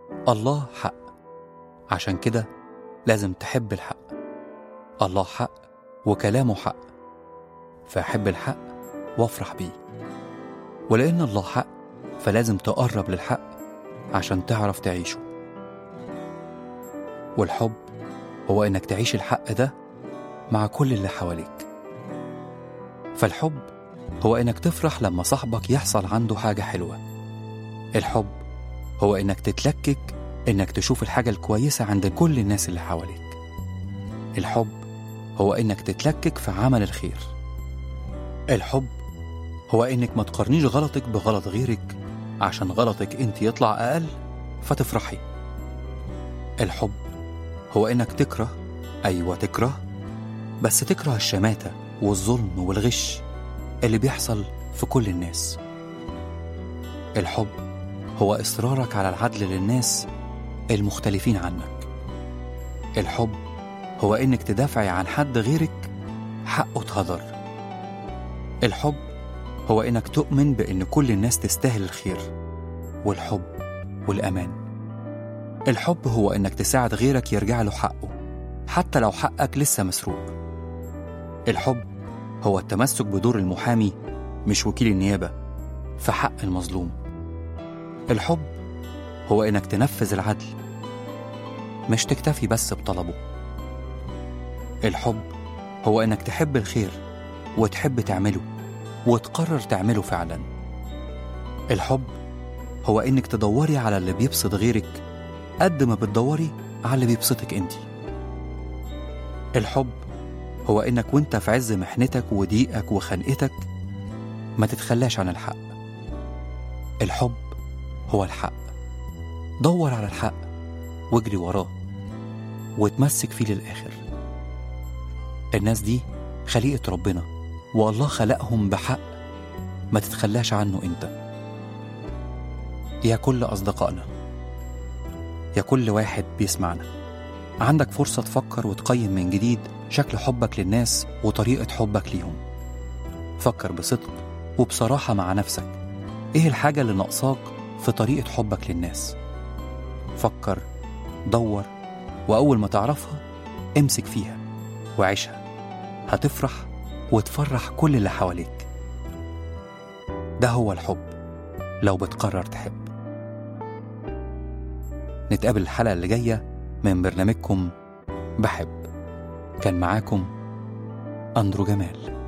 الله حق عشان كده لازم تحب الحق الله حق وكلامه حق فأحب الحق وافرح بيه ولأن الله حق فلازم تقرب للحق عشان تعرف تعيشه والحب هو إنك تعيش الحق ده مع كل اللي حواليك فالحب هو إنك تفرح لما صاحبك يحصل عنده حاجة حلوة الحب هو إنك تتلكك إنك تشوف الحاجة الكويسة عند كل الناس اللي حواليك الحب هو إنك تتلكك في عمل الخير الحب هو إنك ما تقارنيش غلطك بغلط غيرك عشان غلطك أنت يطلع أقل فتفرحي الحب هو إنك تكره أيوة تكره بس تكره الشماتة والظلم والغش اللي بيحصل في كل الناس الحب هو إصرارك على العدل للناس المختلفين عنك الحب هو إنك تدافعي عن حد غيرك حقه اتهدر الحب هو إنك تؤمن بإن كل الناس تستاهل الخير والحب والأمان الحب هو إنك تساعد غيرك يرجع له حقه حتى لو حقك لسه مسروق الحب هو التمسك بدور المحامي مش وكيل النيابة في حق المظلوم الحب هو إنك تنفذ العدل مش تكتفي بس بطلبه الحب هو إنك تحب الخير وتحب تعمله وتقرر تعمله فعلا الحب هو إنك تدوري على اللي بيبسط غيرك قد ما بتدوري على اللي بيبسطك انت الحب هو إنك وانت في عز محنتك وضيقك وخنقتك ما تتخلاش عن الحق الحب هو الحق دور على الحق واجري وراه وتمسك فيه للآخر الناس دي خليقة ربنا والله خلقهم بحق ما تتخلاش عنه انت يا كل أصدقائنا يا كل واحد بيسمعنا عندك فرصة تفكر وتقيم من جديد شكل حبك للناس وطريقة حبك ليهم فكر بصدق وبصراحة مع نفسك ايه الحاجة اللي ناقصاك في طريقة حبك للناس فكر دور وأول ما تعرفها امسك فيها وعيشها هتفرح وتفرح كل اللي حواليك ده هو الحب لو بتقرر تحب نتقابل الحلقة اللي جاية من برنامجكم بحب كان معاكم أندرو جمال